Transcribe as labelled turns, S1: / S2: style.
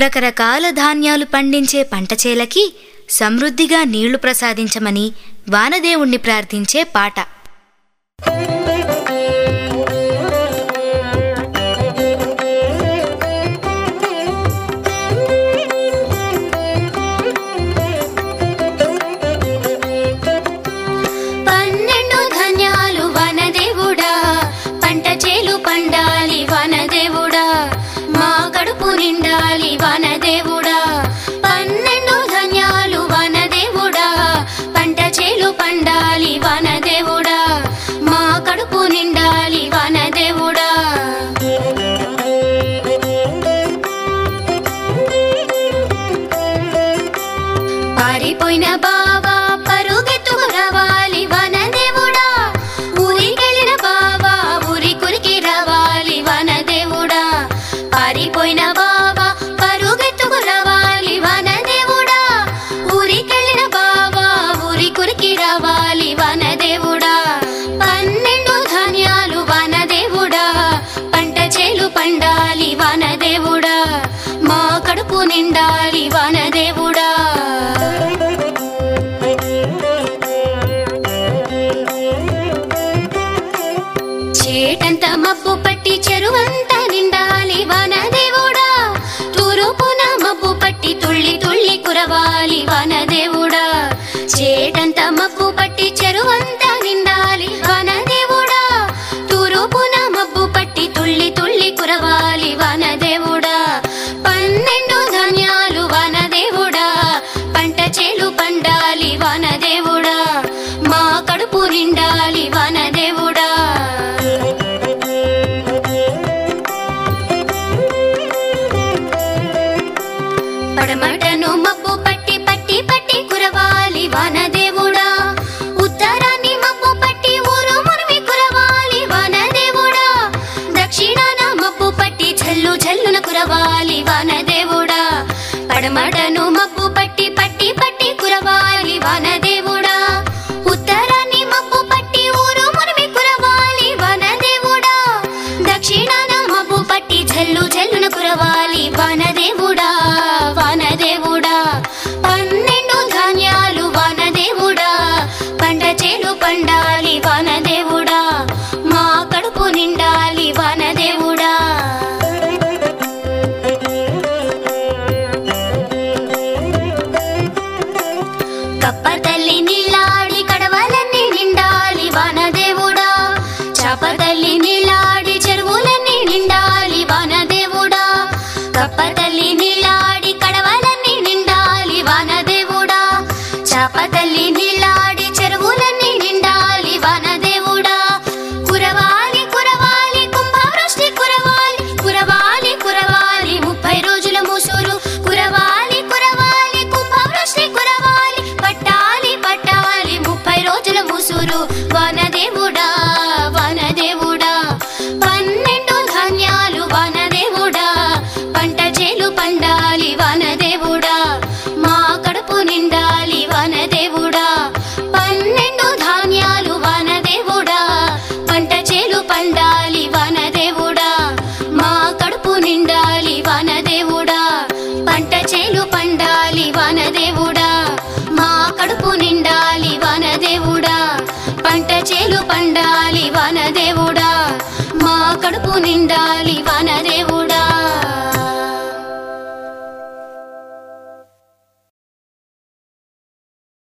S1: రకరకాల ధాన్యాలు పండించే పంట చేలకి సమృద్ధిగా నీళ్లు ప్రసాదించమని వానదేవుణ్ణి ప్రార్థించే పాట
S2: పన్నెండు ధాన్యాలు వనదేవుడా పంట చేలు పండాలి వనదేవుడా మా కడుపు నిండాలి వనదేవుడా పన్నెండు ధాన్యాలు వనదేవుడా పంట చేలు పండాలి వనదేవుడా మా కడుపు నిండాలి వనదేవుడా పారిపోయిన బావా పరుగెత్తుకు రావాలి వనదేవుడా ఊరికెళ్ళిన బావా ఊరి కురికి రావాలి వనదేవుడా పారిపోయిన బావా పరుగెత్తుకు రావాలి వనదేవుడా ఊరికెళ్ళిన బావా ఊరి కురికి రావాలి వనదేవుడా పన్నెండు ధాన్యాలు వనదేవుడా పంట చేలు పండాలి వనదేవుడా మా కడుపు నిండాలి వనదేవుడా చేటంత మబ్బు పట్టి చెరువంతా నిండాలి వనదేవుడా తూరుపున మబ్బు పట్టి తుళ్ళి తుళ్ళి కురవాలి వనదేవుడా చేటంత మబ్బు పట్టి చెరువంతా నిండాలి వనదేవుడా తూరుపున మబ్బు పట్టి తుళ్ళి తుళ్ళి కురవాలి వనదేవుడా పన్నెండు ధాన్యాలు వనదేవుడా పంట చేలు పండాలి వనదేవుడా మా కడుపు నిండాలి వనదేవుడా పడమటను మబ్బు పట్టి పట్టి పట్టి కురవాలి వనదేవుడా ఉత్తరాన్ని మబ్బు పట్టి ఊరు మురిమి కురవాలి వనదేవుడా దక్షిణాన మబ్బు పట్టి జల్లు జల్లున కురవాలి వనదేవుడా పడమటను మబ్బు పట్టి పట్టి పట్టి కురవాలి వనదేవుడా ఉత్తరాన్ని మబ్బు పట్టి ఊరు మురిమి కురవాలి వనదేవుడా దక్షిణాన మబ్బు పట్టి జల్లు జల్లున కురవాలి వనదేవుడా వనదేవుడా పన్నెండు ధాన్యాలు వనదేవుడా పంట చేలు పండాలి వనదేవుడా మా కడుపు నిండాలి వనదేవుడా కప్ప తల్లి నీళ్ళాడి కడవలన్నీ నిండాలి వనదేవుడా చాప తల్లి నీళ్ళాడి చెరువులన్నీ నిండాలి వనదేవుడా కప్ప తల్లి నీళ్ళాడి కడవలన్నీ నిండాలి వనదేవుడా చాప తల్లి నీళ్ళాడి చెరువులన్నీ నిండాలి వనదేవుడా కురవాలి కురవాలి కుంభవృష్టి కురవాలి కురవాలి కురవాలి ముప్పై రోజుల ముసురు కురవాలి కురవాలి కుంభవృష్టి కురవాలి పట్టాలి పట్టాలి ముప్పై రోజుల ముసురు వనదేవుడా వనదేవుడా పన్నెండు ధాన్యాలు వనదేవుడా పంట చేలు పండాలి వనదేవుడా మా కడుపు నిండాలి వనదేవుడా పన్నెండు ధాన్యాలు వనదేవుడా పంట చేలు పండాలి వనదేవుడా మా కడుపు నిండాలి వనదేవుడా పంట చేలు పండాలి వనదేవుడా మా కడుపు నిండాలి వనదేవుడా పంట చేలు పండాలి వనదేవుడా మా కడుపు నిండాలి